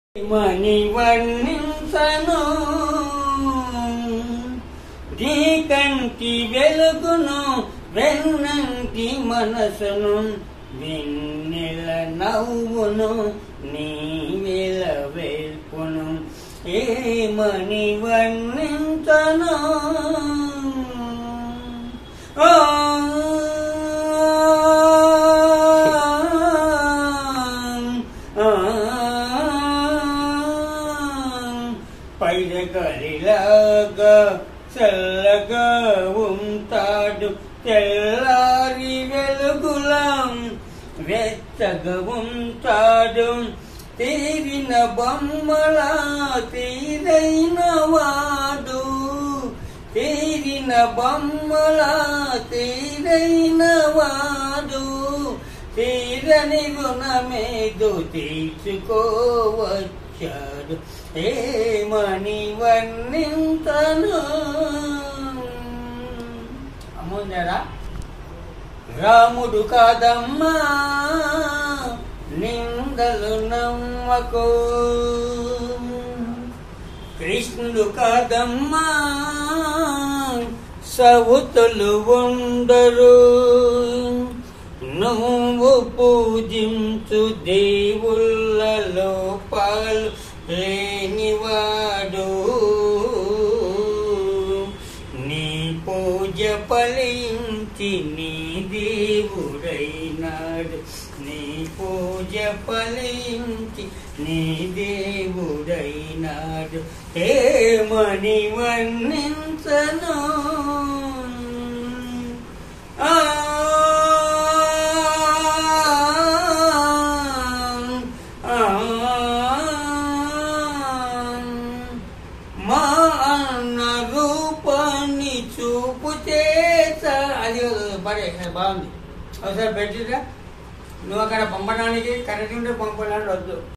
మణి వర్ణించను నీ కంటి వెలుగును వెన్నంటి మనసును వెన్నెల నవ్వును నీ వెల వేల్పును ఏమని వర్ణించను ఓ పైరగలిలాగా చల్లగా ఉంటాడు తెల్లారి వెలుగులం వెచ్చగా ఉంటాడు తీరిన బొమ్మలా తీరైన వాడు తీరిన బొమ్మలా తీరైన వాడు తీరని రుణమేదో తీర్చుకోవచ్చాడు ఏమని వర్ణింతను అమ్ముందరా రాముడు కాదమ్మా నిందలు నమ్మకు కృష్ణుడు కాదమ్మా సవుతులు ఉండరు నువ్వు పూజించు దేవుళ్ళలో పాలు లేనివాడు నీ పూజ ఫలించి నీ దేవుడైనాడు నీ పూజ ఫలించి నీ దేవుడైనాడు ఏమని వర్ణించను ఆ మా అన్న రూపాన్ని చూపు చేత అది పడే బాగుంది ఒకసారి పెట్టిరా నువ్వు అక్కడ పంపడానికి కరెక్ట్ ఉంటే పంపడానికి వద్దు